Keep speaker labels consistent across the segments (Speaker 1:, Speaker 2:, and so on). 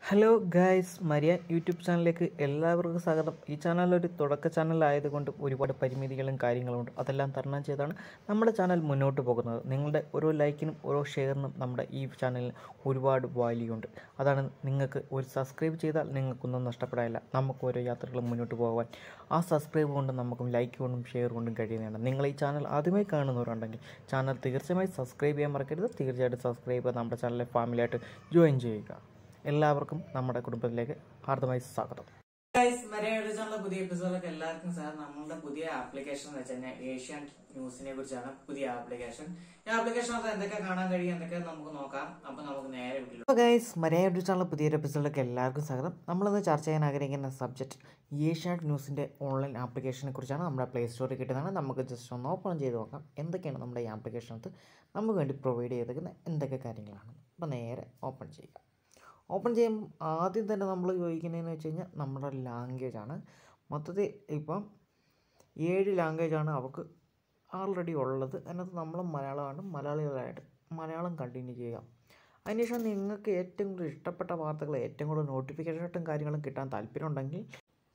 Speaker 1: hello guys Maria YouTube ചാനലിലേക്ക് എല്ലാവർക്കും സ്വാഗതം ഈ ചാനൽ ഒരു തുടക്ക ചാനലായതുകൊണ്ട് ഒരുപാട് പരിമിതികളും കാര്യങ്ങളുമുണ്ട് അതെല്ലാം തരണം ചെയ്താണ് നമ്മുടെ ചാനൽ മുന്നോട്ട് പോകുന്നത് നിങ്ങളുടെ ഓരോ ലൈക്കിനും ഓരോ ഷെയറിനും നമ്മുടെ ഈ ചാനലിന് ഒരുപാട് വാല്യൂ ഉണ്ട് അതാണ് നിങ്ങൾക്ക് ഒരു സബ്സ്ക്രൈബ് ചെയ്താൽ നിങ്ങൾക്കൊന്നും നഷ്ടപ്പെടാനില്ല നമുക്ക് ഓരോ യാത്രകളും മുന്നോട്ട് പോകാൻ ആ സബ്സ്ക്രൈബ് കൊണ്ടും നമുക്കും ലൈക്ക് കൊണ്ടും ഷെയർ കൊണ്ടും കഴിയുന്നതാണ് നിങ്ങൾ ഈ ചാനൽ ആദ്യമായി കാണുന്നവരുണ്ടെങ്കിൽ ചാനൽ തീർച്ചയായും സബ്സ്ക്രൈബ് ചെയ്യാൻ മറക്കരുത് തീർച്ചയായിട്ടും സബ്സ്ക്രൈബ് ചെയ്ത് നമ്മുടെ ചാനലിലെ ഫാമിലിയായിട്ട് ജോയിൻ ചെയ്യുക എല്ലാവർക്കും നമ്മുടെ കുടുംബത്തിലേക്ക് ഹാർദമായി സ്വാഗതം
Speaker 2: ഗൈസ് മലയാള ചാനലിലെ പുതിയ എപ്പിസോഡിലേക്ക് എല്ലാവർക്കും സാർ നമ്മുടെ പുതിയ ആപ്ലിക്കേഷൻ എന്ന് വെച്ച് കഴിഞ്ഞാൽ ഏഷ്യൻ ന്യൂസിനെ കുറിച്ചാണ് പുതിയ ആപ്ലിക്കേഷൻ ഈ ആപ്ലിക്കേഷൻ എന്തൊക്കെ കാണാൻ കഴിയും എന്തൊക്കെ നമുക്ക് നോക്കാം അപ്പൊ നമുക്ക് നേരെ വീട്ടിൽ
Speaker 1: അപ്പോൾ ഗൈസ് മലയാള യൂട്യൂബ് ചാനൽ പുതിയൊരു എപ്പിസോഡിലേക്ക് എല്ലാവർക്കും സ്വാഗതം നമ്മളിന്ന് ചർച്ച ചെയ്യാൻ ആഗ്രഹിക്കുന്ന സബ്ജക്റ്റ് ഏഷ്യാനെറ്റ് ന്യൂസിൻ്റെ ഓൺലൈൻ ആപ്ലിക്കേഷനെ കുറിച്ചാണ് നമ്മുടെ പ്ലേ സ്റ്റോറിൽ കിട്ടുന്നതാണ് നമുക്ക് ജസ്റ്റ് ഒന്ന് ഓപ്പൺ ചെയ്ത് നോക്കാം എന്തൊക്കെയാണ് നമ്മുടെ ഈ ആപ്ലിക്കേഷനകത്ത് നമുക്ക് വേണ്ടി പ്രൊവൈഡ് ചെയ്തിരിക്കുന്ന എന്തൊക്കെ കാര്യങ്ങളാണ് അപ്പോൾ നേരെ ഓപ്പൺ ചെയ്യുക ഓപ്പൺ ചെയ്യുമ്പോൾ ആദ്യം തന്നെ നമ്മൾ ചോദിക്കുന്നതെന്ന് വെച്ച് കഴിഞ്ഞാൽ നമ്മുടെ ലാംഗ്വേജ് ആണ് മൊത്തത്തിൽ ഇപ്പം ഏഴ് ലാംഗ്വേജാണ് അവർക്ക് ആൾറെഡി ഉള്ളത് അതിനകത്ത് നമ്മൾ മലയാളമാണ് മലയാളികളായിട്ട് മലയാളം കണ്ടിന്യൂ ചെയ്യുക അതിനുശേഷം നിങ്ങൾക്ക് ഏറ്റവും കൂടുതൽ ഇഷ്ടപ്പെട്ട വാർത്തകൾ ഏറ്റവും കൂടുതൽ നോട്ടിഫിക്കേഷനും കാര്യങ്ങളും കിട്ടാൻ താല്പര്യമുണ്ടെങ്കിൽ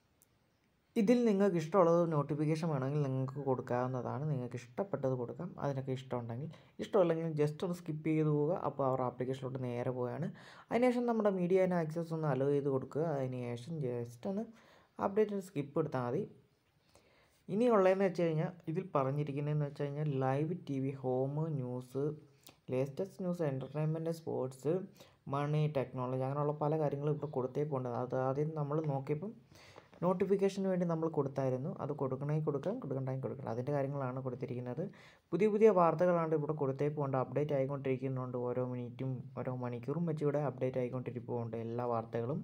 Speaker 1: ഇതിൽ നിങ്ങൾക്ക് ഇഷ്ടമുള്ളത് നോട്ടിഫിക്കേഷൻ വേണമെങ്കിൽ നിങ്ങൾക്ക് കൊടുക്കാവുന്നതാണ് നിങ്ങൾക്ക് ഇഷ്ടപ്പെട്ടത് കൊടുക്കാം അതിനൊക്കെ ഇഷ്ടമുണ്ടെങ്കിൽ ഇഷ്ടമില്ലെങ്കിൽ ജസ്റ്റ് ഒന്ന് സ്കിപ്പ് ചെയ്ത് പോവുക അപ്പോൾ അവർ ആപ്ലിക്കേഷനിലോട്ട് നേരെ പോവുകയാണ് അതിനുശേഷം നമ്മുടെ മീഡിയനെ ആക്സസ് ഒന്ന് അലോ ചെയ്ത് കൊടുക്കുക അതിനുശേഷം ജസ്റ്റ് ഒന്ന് അപ്ഡേറ്റ് സ്കിപ്പ് എടുത്താൽ മതി ഇനിയുള്ളതെന്ന് വെച്ച് കഴിഞ്ഞാൽ ഇതിൽ പറഞ്ഞിരിക്കുന്നതെന്ന് വെച്ച് കഴിഞ്ഞാൽ live T V home news latest news entertainment sports money technology അങ്ങനെയുള്ള പല കാര്യങ്ങളും ഇവിടെ കൊടുത്തേക്കുണ്ട് അത് ആദ്യം നമ്മൾ നോക്കിയപ്പം നോട്ടിഫിക്കേഷന് വേണ്ടി നമ്മൾ കൊടുത്തായിരുന്നു അത് കൊടുക്കണമെങ്കിൽ കൊടുക്കാം കൊടുക്കണ്ടെങ്കിൽ കൊടുക്കണം അതിൻ്റെ കാര്യങ്ങളാണ് കൊടുത്തിരിക്കുന്നത് പുതിയ പുതിയ വാർത്തകളാണ് ഇവിടെ കൊടുത്തേക്കുണ്ട് അപ്ഡേറ്റ് ആയിക്കൊണ്ടിരിക്കുന്നുണ്ട് ഓരോ മിനിറ്റും ഓരോ മണിക്കൂറും വെച്ച് ഇവിടെ അപ്ഡേറ്റ് ആയിക്കൊണ്ടിരിക്കുന്നുണ്ട് എല്ലാ വാർത്തകളും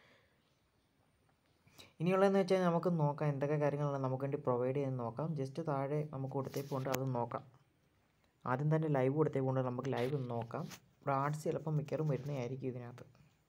Speaker 1: ഇനിയുള്ളതെന്ന് വെച്ചാൽ നമുക്ക് നോക്കാം എന്തൊക്കെ കാര്യങ്ങളാണ് നമുക്ക് വേണ്ടി പ്രൊവൈഡ് ചെയ്ത് നോക്കാം ജസ്റ്റ് താഴെ നമുക്ക് കൊടുത്തേക്കുണ്ട് അത് നോക്കാം ആദ്യം തന്നെ ലൈവ് കൊടുത്തേക്കുണ്ട് നമുക്ക് ലൈവ് ഒന്ന് നോക്കാം ഇവിടെ ആർട്സ് ചിലപ്പം മിക്കറും വരുന്നതായിരിക്കും ഇതിനകത്ത്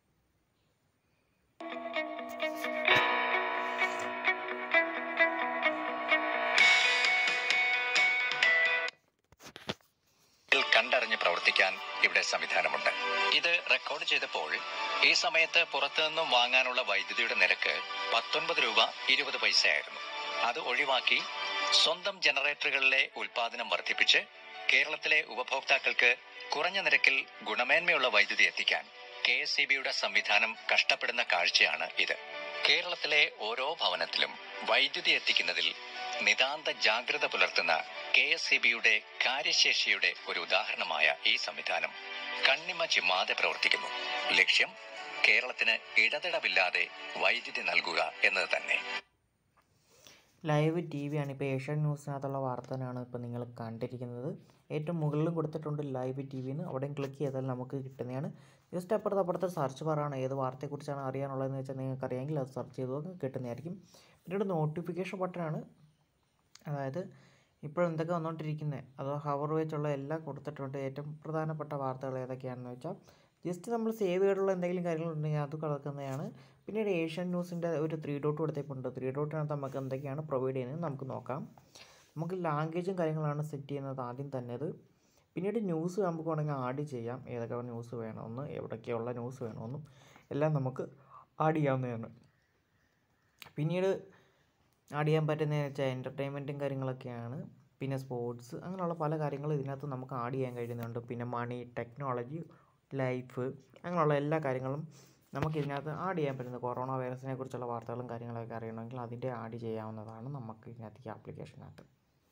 Speaker 3: ിൽ കണ്ടറിഞ്ഞ് പ്രവർത്തിക്കാൻ ഇവിടെ സംവിധാനമുണ്ട് ഇത് റെക്കോർഡ് ചെയ്തപ്പോൾ ഈ സമയത്ത് പുറത്തുനിന്നും വാങ്ങാനുള്ള വൈദ്യുതിയുടെ നിരക്ക് പത്തൊൻപത് രൂപ ഇരുപത് പൈസയായിരുന്നു അത് ഒഴിവാക്കി സ്വന്തം ജനറേറ്ററുകളിലെ ഉൽപാദനം വർദ്ധിപ്പിച്ച് കേരളത്തിലെ ഉപഭോക്താക്കൾക്ക് കുറഞ്ഞ നിരക്കിൽ ഗുണമേന്മയുള്ള വൈദ്യുതി എത്തിക്കാൻ കെ എസ് സി ബിയുടെ സംവിധാനം കഷ്ടപ്പെടുന്ന കാഴ്ചയാണ് ഇത് കേരളത്തിലെ ഓരോ ഭവനത്തിലും വൈദ്യുതി എത്തിക്കുന്നതിൽ നിതാന്ത ജാഗ്രത പുലർത്തുന്ന കെ എസ് സി ബിയുടെ കാര്യശേഷിയുടെ ഒരു ഉദാഹരണമായ ഈ സംവിധാനം കണ്ണിമ ചിമ്മാതെ പ്രവർത്തിക്കുന്നു ലക്ഷ്യം കേരളത്തിന് ഇടതടവില്ലാതെ വൈദ്യുതി നൽകുക എന്നത് തന്നെ
Speaker 1: ലൈവ് ടി വി ആണ് ഇപ്പോൾ ഏഷ്യൻ ന്യൂസിനകത്തുള്ള വാർത്തയാണ് ഇപ്പോൾ നിങ്ങൾ കണ്ടിരിക്കുന്നത് ഏറ്റവും മുകളിലും കൊടുത്തിട്ടുണ്ട് ലൈവ് ടി വിന്ന് അവിടെയും ക്ലിക്ക് ചെയ്താൽ നമുക്ക് കിട്ടുന്നതാണ് ജസ്റ്റ് അപ്പുറത്ത് അപ്പുറത്തെ സെർച്ച് ബാറാണ് ഏത് വാർത്തയെക്കുറിച്ചാണ് അറിയാനുള്ളതെന്ന് വെച്ചാൽ നിങ്ങൾക്ക് അറിയാമെങ്കിൽ അത് സെർച്ച് ചെയ്ത് നോക്കുക കിട്ടുന്നതായിരിക്കും പിന്നീട് നോട്ടിഫിക്കേഷൻ ബട്ടനാണ് അതായത് ഇപ്പോൾ എന്തൊക്കെ വന്നുകൊണ്ടിരിക്കുന്നത് അതോ ഹവർ വെച്ചുള്ള എല്ലാം കൊടുത്തിട്ടുണ്ട് ഏറ്റവും പ്രധാനപ്പെട്ട വാർത്തകൾ ഏതൊക്കെയാണെന്ന് വെച്ചാൽ ജസ്റ്റ് നമ്മൾ സേവ് ചെയ്തിട്ടുള്ള എന്തെങ്കിലും കാര്യങ്ങളുണ്ടെങ്കിൽ അത് കിടക്കുന്നതാണ് പിന്നീട് ഏഷ്യൻ ന്യൂസിൻ്റെ ഒരു ത്രീ ഡോട്ട് കൊടുത്തേക്കുണ്ട് ത്രീ ഡോട്ടിനകത്ത് നമുക്ക് എന്തൊക്കെയാണ് പ്രൊവൈഡ് ചെയ്യുന്നത് നമുക്ക് നോക്കാം നമുക്ക് ലാംഗ്വേജും കാര്യങ്ങളാണ് സെറ്റ് ചെയ്യുന്നത് ആദ്യം തന്നെ അത് പിന്നീട് ന്യൂസ് നമുക്ക് വേണമെങ്കിൽ ആഡ് ചെയ്യാം ഏതൊക്കെ ന്യൂസ് വേണമെന്ന് എവിടൊക്കെയുള്ള ന്യൂസ് വേണമെന്നും എല്ലാം നമുക്ക് ആഡ് ചെയ്യാവുന്നതാണ് പിന്നീട് ആഡ് ചെയ്യാൻ പറ്റുന്നതെന്ന് വെച്ചാൽ എൻ്റർടൈൻമെൻറ്റും കാര്യങ്ങളൊക്കെയാണ് പിന്നെ സ്പോർട്സ് അങ്ങനെയുള്ള പല കാര്യങ്ങളും ഇതിനകത്ത് നമുക്ക് ആഡ് ചെയ്യാൻ കഴിയുന്നുണ്ട് പിന്നെ മണി ടെക്നോളജി ലൈഫ് അങ്ങനെയുള്ള എല്ലാ കാര്യങ്ങളും നമുക്ക് ഇതിനകത്ത് ആഡ് ചെയ്യാൻ പറ്റുന്നത് കൊറോണ വൈറസിനെ കുറിച്ചുള്ള വാർത്തകളും കാര്യങ്ങളൊക്കെ അറിയണമെങ്കിൽ അതിൻ്റെ ആഡ് ചെയ്യാവുന്നതാണ് നമുക്ക് ഇതിനകത്ത് ഈ ആപ്ലിക്കേഷനകത്ത്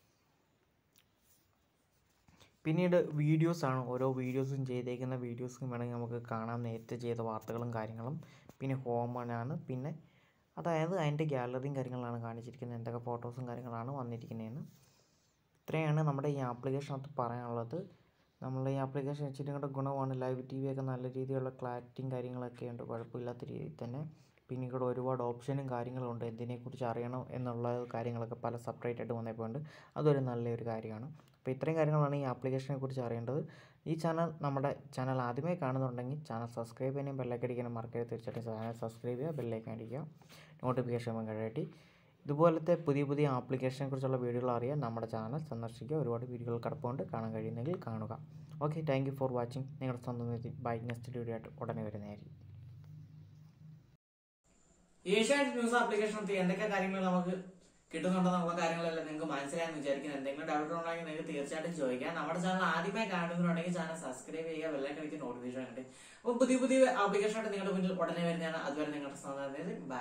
Speaker 1: പിന്നീട് വീഡിയോസാണ് ഓരോ വീഡിയോസും ചെയ്തേക്കുന്ന വീഡിയോസും വേണമെങ്കിൽ നമുക്ക് കാണാം നേരത്തെ ചെയ്ത വാർത്തകളും കാര്യങ്ങളും പിന്നെ ഹോമനാണ് പിന്നെ അതായത് അതിൻ്റെ ഗ്യാലറിയും കാര്യങ്ങളാണ് കാണിച്ചിരിക്കുന്നത് എന്തൊക്കെ ഫോട്ടോസും കാര്യങ്ങളാണ് വന്നിരിക്കുന്നതെന്ന് ഇത്രയാണ് നമ്മുടെ ഈ ആപ്ലിക്കേഷനകത്ത് പറയാനുള്ളത് നമ്മൾ ഈ ആപ്ലിക്കേഷൻ വെച്ചിട്ട് കൂടെ ഗുണമാണ് ലൈവ് ടി വി ഒക്കെ നല്ല രീതിയിലുള്ള ക്ലാരിറ്റിയും കാര്യങ്ങളൊക്കെ ഉണ്ട് കുഴപ്പമില്ലാത്ത രീതിയിൽ തന്നെ പിന്നെ ഇവിടെ ഒരുപാട് ഓപ്ഷനും കാര്യങ്ങളും ഉണ്ട് എന്തിനെക്കുറിച്ച് അറിയണം എന്നുള്ള കാര്യങ്ങളൊക്കെ പല സെപ്പറേറ്റ് ആയിട്ട് വന്നപ്പോണ്ട് അതൊരു നല്ലൊരു കാര്യമാണ് അപ്പോൾ ഇത്രയും കാര്യങ്ങളാണ് ഈ ആപ്ലിക്കേഷനെ കുറിച്ച് അറിയേണ്ടത് ഈ ചാനൽ നമ്മുടെ ചാനൽ ആദ്യമേ കാണുന്നുണ്ടെങ്കിൽ ചാനൽ സബ്സ്ക്രൈബ് ചെയ്യാനും ബെല്ലൈക്ക് അടിക്കാനും മറക്കരുത് തീർച്ചയായിട്ടും ചാനൽ സബ്സ്ക്രൈബ് ചെയ്യുക ബെല്ലൈക്ക് അടിക്കുക നോട്ടിഫിക്കേഷൻ കഴിയട്ടി ഇതുപോലത്തെ പുതിയ പുതിയ ആപ്ലിക്കേഷനെ കുറിച്ചുള്ള വീഡിയോകൾ അറിയാൻ നമ്മുടെ ചാനൽ സന്ദർശിക്കുക ഒരുപാട് വീഡിയോകൾ കിടപ്പുണ്ട് കാണാൻ കഴിയുന്നെങ്കിൽ കാണുക okay thank you for watching നിങ്ങളുടെ സ്വന്തം ബൈക്ക് നെക്സ്റ്റ് വീഡിയോ ആയിട്ട് ഉടനെ വരുന്നതായിരിക്കും
Speaker 2: ഏഷ്യാനെറ്റ് ന്യൂസ് ആപ്ലിക്കേഷനകത്ത് എന്തൊക്കെ കാര്യങ്ങൾ നമുക്ക് കിട്ടുന്നുണ്ടെന്നുള്ള കാര്യങ്ങളെല്ലാം നിങ്ങൾക്ക് മനസ്സിലായെന്ന് വിചാരിക്കുന്നു എന്തെങ്കിലും ഡൗട്ട് ഉണ്ടെങ്കിൽ നിങ്ങൾക്ക് തീർച്ചയായിട്ടും ചോദിക്കാം നമ്മുടെ ചാനൽ ആദ്യമായി കാണുന്നവരുണ്ടെങ്കിൽ ചാനൽ സബ്സ്ക്രൈബ് ചെയ്യുക വെള്ളക്കടിക്ക് നോട്ടിഫിക്കേഷൻ കിട്ടി അപ്പോൾ പുതിയ പുതിയ ആപ്ലിക്കേഷനായിട്ട് നിങ്ങളുടെ മുന്നിൽ ഉടനെ വരുന്നതാണ് അതുവരെ നിങ്ങളുടെ സന്ദർഭത്തിൽ bye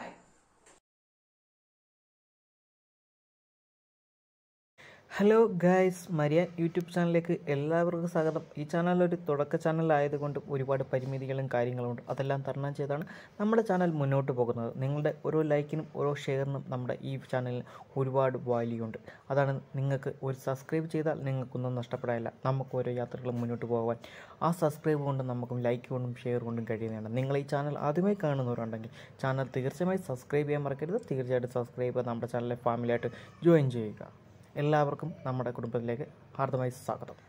Speaker 1: hello guys Maria YouTube ചാനലിലേക്ക് എല്ലാവർക്കും സ്വാഗതം ഈ ചാനൽ ഒരു തുടക്ക ചാനലായതുകൊണ്ട് ഒരുപാട് പരിമിതികളും കാര്യങ്ങളും ഉണ്ട് അതെല്ലാം തരണം ചെയ്താണ് നമ്മുടെ ചാനൽ മുന്നോട്ട് പോകുന്നത് നിങ്ങളുടെ ഓരോ ലൈക്കിനും ഓരോ ഷെയറിനും നമ്മുടെ ഈ ചാനലിന് ഒരുപാട് വാല്യൂ ഉണ്ട് അതാണ് നിങ്ങൾക്ക് ഒരു സബ്സ്ക്രൈബ് ചെയ്താൽ നിങ്ങൾക്കൊന്നും നഷ്ടപ്പെടാനില്ല നമുക്ക് ഓരോ യാത്രകളും മുന്നോട്ട് പോകാൻ ആ സബ്സ്ക്രൈബ് കൊണ്ടും നമുക്കും ലൈക്ക് കൊണ്ടും ഷെയർ കൊണ്ടും കഴിയുന്നതാണ് നിങ്ങൾ ഈ ചാനൽ ആദ്യമായി കാണുന്നവരുണ്ടെങ്കിൽ ചാനൽ തീർച്ചയായും സബ്സ്ക്രൈബ് ചെയ്യാൻ മറക്കരുത് തീർച്ചയായിട്ടും സബ്സ്ക്രൈബ് ചെയ്ത് നമ്മുടെ ചാനലിലെ ഫാമിലിയായിട്ട് ജോയിൻ ചെയ്യുക എല്ലാവർക്കും നമ്മുടെ കുടുംബത്തിലേക്ക് ഹാർദമായി സ്വാഗതം